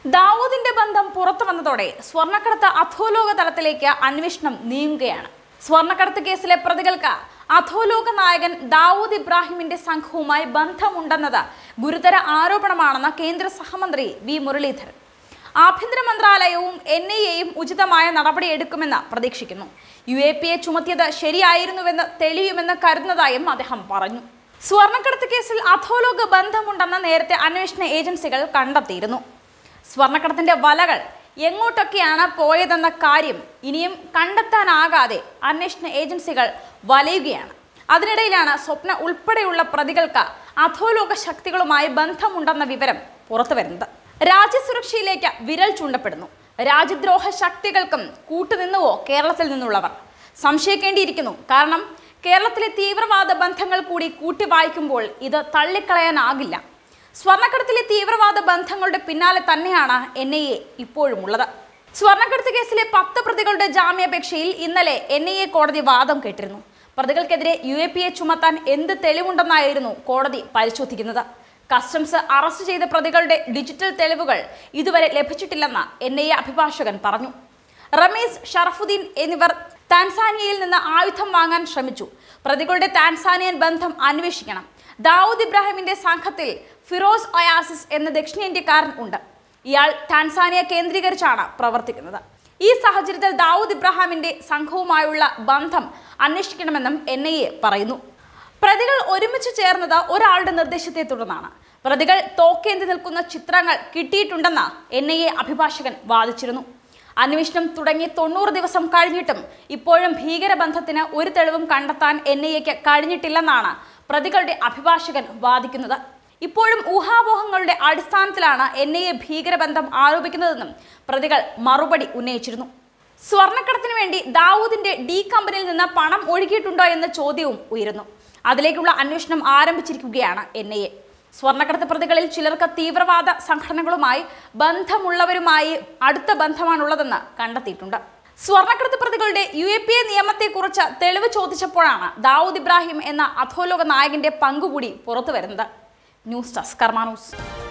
ദാവൂദിന്റെ ബന്ധം പുറത്തു വന്നതോടെ സ്വർണ്ണക്കടത്ത് അധോലോക തലത്തിലേക്ക് അന്വേഷണം നീങ്ങുകയാണ് സ്വർണ്ണക്കടത്ത് കേസിലെ പ്രതികൾക്ക് അധോലോക നായകൻ ദാവൂദ് ഇബ്രാഹിമിന്റെ സംഘവുമായി ബന്ധമുണ്ടെന്നത് ഗുരുതര ആരോപണമാണെന്ന് കേന്ദ്ര സഹമന്ത്രി വി മുരളീധരൻ ആഭ്യന്തര മന്ത്രാലയവും എൻ ഐ എയും ഉചിതമായ നടപടിയെടുക്കുമെന്ന് പ്രതീക്ഷിക്കുന്നു യു എ പി എ ചുമത്തിയത് ശരിയായിരുന്നുവെന്ന് തെളിയുമെന്ന് കരുതുന്നതായും അദ്ദേഹം പറഞ്ഞു സ്വർണ്ണക്കടത്ത് കേസിൽ അധോലോക ബന്ധമുണ്ടെന്ന് നേരത്തെ അന്വേഷണ ഏജൻസികൾ കണ്ടെത്തിയിരുന്നു സ്വർണ്ണക്കടത്തിന്റെ വലകൾ എങ്ങോട്ടൊക്കെയാണ് പോയതെന്ന കാര്യം ഇനിയും കണ്ടെത്താനാകാതെ അന്വേഷണ ഏജൻസികൾ വലയുകയാണ് അതിനിടയിലാണ് സ്വപ്ന ഉൾപ്പെടെയുള്ള പ്രതികൾക്ക് അധോലോക ശക്തികളുമായി ബന്ധമുണ്ടെന്ന വിവരം പുറത്തു വരുന്നത് രാജ്യസുരക്ഷയിലേക്ക് വിരൽ ചൂണ്ടപ്പെടുന്നു രാജ്യദ്രോഹ ശക്തികൾക്കും കൂട്ടുനിന്നുവോ കേരളത്തിൽ നിന്നുള്ളവർ സംശയിക്കേണ്ടിയിരിക്കുന്നു കാരണം കേരളത്തിലെ തീവ്രവാദ ബന്ധങ്ങൾ കൂടി കൂട്ടി വായിക്കുമ്പോൾ ഇത് തള്ളിക്കളയാനാകില്ല സ്വർണ്ണക്കടത്തിലെ തീവ്രവാദ ബന്ധങ്ങളുടെ പിന്നാലെ തന്നെയാണ് എൻ ഐ എ ഇപ്പോഴും ഉള്ളത് സ്വർണ്ണക്കടത്ത് കേസിലെ പത്ത് പ്രതികളുടെ ജാമ്യാപേക്ഷയിൽ ഇന്നലെ എൻ ഐ എ കോടതി വാദം കേട്ടിരുന്നു പ്രതികൾക്കെതിരെ യു എ പി എ ചുമത്താൻ എന്ത് തെളിവുണ്ടെന്നായിരുന്നു കോടതി പരിശോധിക്കുന്നത് കസ്റ്റംസ് അറസ്റ്റ് ചെയ്ത പ്രതികളുടെ ഡിജിറ്റൽ തെളിവുകൾ ഇതുവരെ ലഭിച്ചിട്ടില്ലെന്ന് എൻ ഐ എ അഭിഭാഷകൻ പറഞ്ഞു റമീസ് ഷറഫുദ്ദീൻ എന്നിവർ താൻസാനിയയിൽ നിന്ന് ആയുധം വാങ്ങാൻ ശ്രമിച്ചു പ്രതികളുടെ താൻസാനിയൻ ബന്ധം അന്വേഷിക്കണം ദാവൂദ് ഇബ്രാഹിമിന്റെ സംഘത്തിൽ ഫിറോസ് ഒയാസിസ് എന്ന ദക്ഷിണേന്ത്യക്കാരൻ ഉണ്ട് ഇയാൾ ടാൻസാനിയ കേന്ദ്രീകരിച്ചാണ് പ്രവർത്തിക്കുന്നത് ഈ സാഹചര്യത്തിൽ ദാവൂദ് ഇബ്രാഹിമിന്റെ സംഘവുമായുള്ള ബന്ധം അന്വേഷിക്കണമെന്നും എൻ ഐ എ പറയുന്നു പ്രതികൾ ഒരുമിച്ച് ചേർന്നത് ഒരാളുടെ നിർദ്ദേശത്തെ തുടർന്നാണ് പ്രതികൾ തോക്കേന്തി നിൽക്കുന്ന ചിത്രങ്ങൾ കിട്ടിയിട്ടുണ്ടെന്ന് എൻ ഐ എ അഭിഭാഷകൻ വാദിച്ചിരുന്നു അന്വേഷണം തുടങ്ങി തൊണ്ണൂറ് ദിവസം കഴിഞ്ഞിട്ടും ഇപ്പോഴും ഭീകരബന്ധത്തിന് ഒരു തെളിവും കണ്ടെത്താൻ എൻ ഐ എക്ക് കഴിഞ്ഞിട്ടില്ലെന്നാണ് പ്രതികളുടെ അഭിഭാഷകൻ വാദിക്കുന്നത് ഇപ്പോഴും ഊഹാപോഹങ്ങളുടെ അടിസ്ഥാനത്തിലാണ് എൻ ഐ എ ഭീകരബന്ധം ആരോപിക്കുന്നതെന്നും പ്രതികൾ മറുപടി ഉന്നയിച്ചിരുന്നു സ്വർണ്ണക്കടത്തിന് വേണ്ടി ദാവൂദിന്റെ ഡി കമ്പനിയിൽ നിന്ന് പണം ഒഴുകിയിട്ടുണ്ടോ എന്ന ചോദ്യവും ഉയരുന്നു അതിലേക്കുള്ള അന്വേഷണം ആരംഭിച്ചിരിക്കുകയാണ് എൻ ഐ എ സ്വർണ്ണക്കടത്ത് പ്രതികളിൽ ചിലർക്ക് തീവ്രവാദ സംഘടനകളുമായി ബന്ധമുള്ളവരുമായി അടുത്ത ബന്ധമാണുള്ളതെന്ന് കണ്ടെത്തിയിട്ടുണ്ട് സ്വർണ്ണക്കടത്ത് പ്രതികളുടെ യു എ പി എ നിയമത്തെക്കുറിച്ച് തെളിവ് ചോദിച്ചപ്പോഴാണ് ദാവൂദ് ഇബ്രാഹിം എന്ന അധോലോക നായകന്റെ പങ്കുകൂടി പുറത്തു വരുന്നത് ന്യൂസ് ഡെസ്ക് കർമാനൂസ്